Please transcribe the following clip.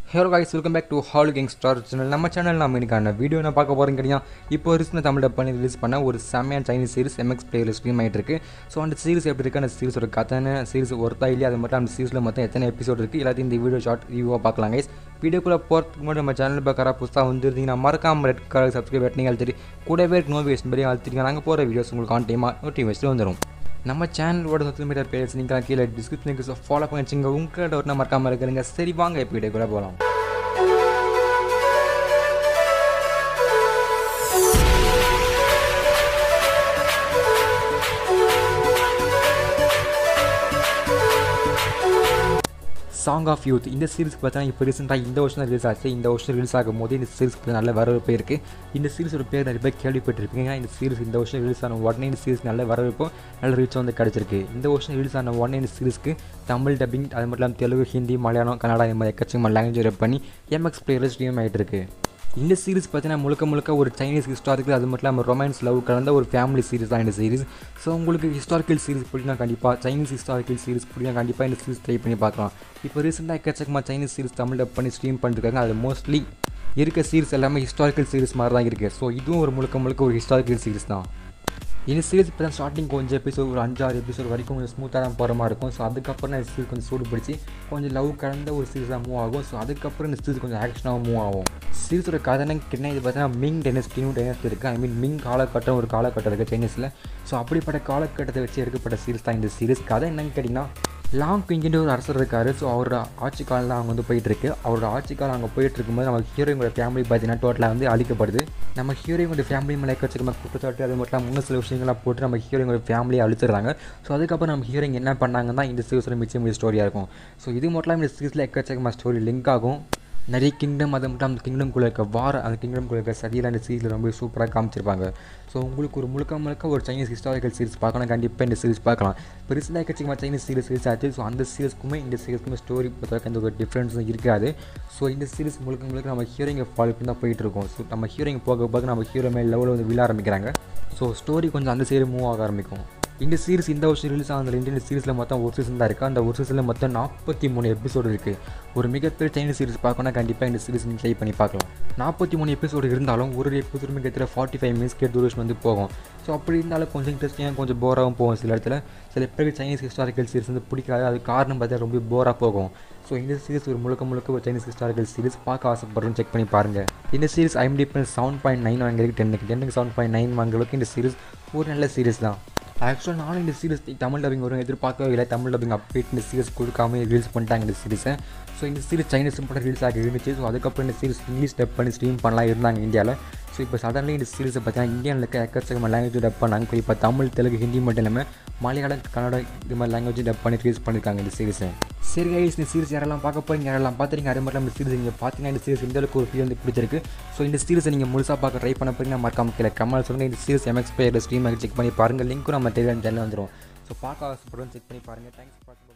hello guys welcome back to hall gang star channel நம்ம channel நம்ம இன்னைக்கான video என்ன பார்க்க போகிறோம் கிடையாது இப்போ ரீசன் தமிழ் பண்ணி ரிலீஸ் பண்ண ஒரு செம்மையான சைனீஸ் சீரிஸ் எம்எக்ஸ் பிளேயில் ஸ்ட்ரீம் ஆகிட்டு இருக்கு ஸோ அந்த சீரிஸ் எப்படி இருக்கு அந்த சீரிஸோட கதை சீரிஸ் ஒர்த்தா இல்லையா அது மட்டும் அந்த சீரிஸில் மொத்தம் எத்தனை எபிசோட் இருக்குது எல்லாத்தையும் இந்த வீடியோ ஷார்ட் ரிவ்யூவாக பார்க்கலாம் கைஸ் வீடியோக்குள்ளே போகிறதுக்கு முன்னாடி நம்ம சேனல் பார்க்குற புதுசாக வந்துருந்தீங்கன்னா மறக்காம ரெட் கலர் சப்ஸ்கிரைப் பட்டனி அழுத்திட்டு கூடவே நோட்டிஃபிகேஷன் படி அழுத்திட்டு நாங்கள் போகிற வீடியோஸ் உங்களுக்கு ஆன் டைமாக நோட்டிஃபிகேஷன் வந்துடும் நம்ம சேனலோட சோஷியல் மீடியா பேஜ் நீங்கள் கீழே டிஸ்கிரிப்ஷனுக்கு ஃபாலோ பண்ணி வச்சுங்க உங்களோட ஒரு மறக்காமல் இருக்கிறீங்க சரி வாங்க இப்போ வீடியோக்குள்ளே போகலாம் சாங் ஆஃப் யூத் இந்த சீரிஸ்க்கு பார்த்தீங்கன்னா இப்போ ரீசெண்டாக இந்த வருஷம் தான் ரிலீஸ் ஆச்சு இந்த வருஷம் ரிலீஸ் ஆகும் போது இந்த சீரிஸ்க்கு நல்ல வரவேற்பு இருக்குது இந்த சீரிஸோட பேர் நிறைய பேர் கேள்விப்பட்டிருப்பீங்க ஏன்னா இந்த சீரிஸ் இந்த வருஷம் ரிலீஸ் ஆன உடனே இந்த சீரிஸ் நல்ல வரவேற்பும் நல்ல ரீச் வந்து கிடச்சிருக்கு இந்த வருஷம் ரிலீஸ் ஆன உடனே இந்த சீரிஸ்க்கு தமிழ் டப்பிங் அது மட்டும் இல்லாமல் தெலுங்கு ஹிந்தி மலையாளம் கன்னடா இந்த மாதிரி எக்கச்சக்கமான லாங்குவேஜ் ரெப் பண்ணி எம்எக்ஸ் பிளேயர் ஸ்ட்ரீம் ஆகிட்டு இருக்கு இந்த சீரிஸ் பார்த்தீங்கன்னா முழுக்க முழுக்க ஒரு சைனீஸ் ஹிஸ்டாரிக்கல் அது மட்டும் இல்லாமல் ரொமான்ஸ் லவ் கலந்த ஒரு ஃபேமிலி சீரிஸ் தான் இந்த சீரிஸ் ஸோ உங்களுக்கு ஹிஸ்டாரிக்கல் சீரிஸ் பிடிக்கும் கண்டிப்பாக சைனீஸ் ஹிஸ்டாரிக்கல் சீரிஸ் பிடிக்கும் கண்டிப்பாக இந்த சீரிஸ் ட்ரை பண்ணி பார்க்கலாம் இப்போ ரீசெண்டாக எக்கச்சக்கமாக சைனீஸ் சீரிஸ் தமிழ் டப் பண்ணி ஸ்ட்ரீம் பண்ணிருக்காங்க அது மோஸ்ட்லி இருக்க சீரிஸ் எல்லாமே ஹிஸ்டாரிக்கல் சீரிஸ் மாதிரி தான் இருக்குது ஸோ இதுவும் ஒரு முழுக்க முழுக்க ஒரு ஹிஸ்டாரிக்கல் சீரிஸ் தான் இந்த சீரிஸ் இப்போ தான் ஸ்டார்டிங் கொஞ்சம் எபிசோட் ஒரு அஞ்சாறு எபிசோட் வரைக்கும் கொஞ்சம் ஸ்மூத்தாக தான் போகிற மாதிரி இருக்கும் ஸோ அதுக்கப்புறம் இந்த சீரிஸ் கொஞ்சம் சூடு பிடிச்சி கொஞ்சம் லவ் கலந்த ஒரு சீரிஸாக மூவ் ஆகும் ஸோ அதுக்கப்புறம் இந்த சீரிஸ் கொஞ்சம் ஆக்ஷனாக மூவ் ஆகும் சீரிஸோட கதை கிட்ட இது பார்த்தீங்கன்னா மிங் டெனஸ்டினும் டெனஸ்டி இருக்குது ஐ மீன் மிங் காலகட்டம் ஒரு காலகட்டம் இருக்குது சைனீஸில் ஸோ அப்படிப்பட்ட காலகட்டத்தை வச்சு எடுக்கப்பட்ட சீரிஸ் தான் இந்த சீரிஸ் கதை என்னன்னு கேட்டிங்கன்னா லாங் கிங்கின்ற ஒரு அரசர் இருக்கார் ஸோ அவரோட ஆட்சி காலம் தான் அவங்க வந்து போயிட்டுருக்கு அவரோட ஆட்சி காலம் அங்கே போயிட்டு இருக்கும்போது நம்ம ஹீரோயினோட ஃபேமிலி பார்த்தீங்கன்னா டோட்டலாக வந்து அழிக்கப்படுது நம்ம ஹீரோயினோட ஃபேமிலி மேலே எக்கச்சக்கமாக குற்றச்சாட்டு அது மட்டும் இல்லாமல் இன்னும் சில விஷயங்கள்லாம் போட்டு நம்ம ஹீரோயினோட ஃபேமிலியை அழிச்சிடுறாங்க ஸோ அதுக்கப்புறம் நம்ம ஹீரோயின் என்ன பண்ணாங்கன்னா இந்த சீரிஸோட மிச்சம் ஸ்டோரியாக இருக்கும் ஸோ இது மட்டும் இல்லாமல் இந்த சீரிஸில் எக்கச்சக்கமாக ஸ்டோரி லிங்க் ஆகும் நிறைய கிங்டம் அது மட்டும் அந்த கிங்டம்குள்ளே இருக்க வார அந்த கிங்டம்குள்ளே இருக்க சதியில் அந்த சீரிஸில் ரொம்ப சூப்பராக காமிச்சிருப்பாங்க ஸோ உங்களுக்கு ஒரு முழுக்க முழுக்க ஒரு சைனீஸ் ஹிஸ்டாரிக்கல் சீரிஸ் பார்க்கணும் கண்டிப்பாக இந்த சீரிஸ் பார்க்கலாம் பெருசாக எக்கச்சக்கமாக சைனீஸ் சீரிஸ் ரிலீஸ் ஆச்சு ஸோ அந்த சீரிஸ்க்குமே இந்த சீரிஸ்க்குமே ஸ்டோரி பொறுத்தவரைக்கும் எந்த ஒரு டிஃப்ரென்ஸும் இருக்காது ஸோ இந்த சீரிஸ் முழுக்க முழுக்க நம்ம ஹீரோயிங்கை ஃபாலோ பண்ணி தான் போயிட்டு இருக்கோம் ஸோ நம்ம ஹீரோயிங் போக போக நம்ம ஹீரோ மேலே லெவலில் வந்து விழ ஆரம்பிக்கிறாங்க ஸோ ஸ்டோரி கொஞ்சம் அந்த சைடு மூவ் ஆக ஆரம்பிக்கும் இந்த சீரிஸ் இந்த வருஷம் ரிலீஸ் ஆனது இந்த சீரிஸில் மொத்தம் ஒரு சீசன் தான் இருக்குது அந்த ஒரு சீசனில் மொத்தம் நாற்பத்தி மூணு எபிசோடு இருக்குது ஒரு மிகப்பெரிய சைனீஸ் சீரிஸ் பார்க்கணும்னா கண்டிப்பாக இந்த சீரிஸ் நீங்கள் ட்ரை பண்ணி பார்க்கலாம் நாற்பத்தி மூணு எபிசோடு இருந்தாலும் ஒரு எபிசோடுமே கிட்டத்தட்ட ஃபார்ட்டி ஃபைவ் மினிட்ஸ் கேட் டூரேஷன் வந்து போகும் ஸோ அப்படி இருந்தாலும் கொஞ்சம் இன்ட்ரெஸ்டிங்காக கொஞ்சம் போராகவும் போகும் சில இடத்துல சில பேருக்கு சைனீஸ் ஹிஸ்டாரிக்கல் சீரிஸ் வந்து பிடிக்காது அது காரணம் பார்த்தா ரொம்ப போராக போகும் ஸோ இந்த சீரிஸ் ஒரு முழுக்க முழுக்க ஒரு சைனீஸ் ஹிஸ்டாரிக்கல் சீரிஸ் பார்க்க ஆசைப்படுறோம் செக் பண்ணி பாருங்கள் இந்த series IMDb seven point nine வாங்குறதுக்கு டென்னுக்கு டென்னுக்கு செவன் பாயிண்ட் நைன் வாங்குறதுக்கு இந்த சீரிஸ் ஒரு நல்ல சீரிஸ் தான் ஆக்சுவலாக நானும் இந்த சீரிஸ் தமிழ் டப்பிங் வரும் எதிர்பார்க்கவே இல்லை தமிழ் டப்பிங் அப்டேட் இந்த சீரிஸ் கொடுக்காம ரிலீஸ் பண்ணிட்டாங்க இந்த சீரிஸை ஸோ இந்த சீரிஸ் சைனீஸ் மட்டும் ரிலீஸ் ஆகி இருந்துச்சு ஸோ அதுக்கப்புறம் இந்த சீரிஸ் இங்கிலீஷ் டப் பண்ணி ஸ்ட்ரீம் பண்ணலாம் இருந்தாங்க இந்தியாவில் ஸோ இப்போ சடன்லி இந்த சீரிஸை பார்த்தீங்கன்னா இந்தியாவில் இருக்க எக்கச்சக்கமாக லாங்குவேஜ் டப் பண்ணாங்க இப்போ தமிழ் தெலுங்கு ஹிந்தி மட்டும் இல்லாமல் மலையாளம் கன்னடம் இது மாதிரி லாங்குவேஜ் டப் பண்ணி ரிலீஸ் பண்ணியிருக்காங்க இந்த சீரிஸை சரி கைஸ் இந்த சீரிஸ் யாரெல்லாம் பார்க்க போகிறீங்க யாரெல்லாம் பார்த்துறீங்க அது மட்டும் இந்த சீரிஸ் நீங்கள் பார்த்தீங்கன்னா இந்த சீரிஸ் இந்த அளவுக்கு ஒரு ஃபீல் வந்து பிடிச்சிருக்கு ஸோ இந்த சீரிஸை நீங்கள் முழுசாக பார்க்க ட்ரை பண்ண போகிறீங்க மறக்காம கீழே கமல் சொல்லுங்கள் இந்த சீரிஸ் எம்எக்ஸ் பேரில் ஸ்ட்ரீம் செக் பண்ணி பாருங்கள் லிங்க்கும் நம்ம டெலிகிராம் சேனல் வந்துடும் ஸோ பார்க்க ஆசைப்படுறோம் செக் பண்ணி பாருங்கள் தேங்க்ஸ் ஃபார்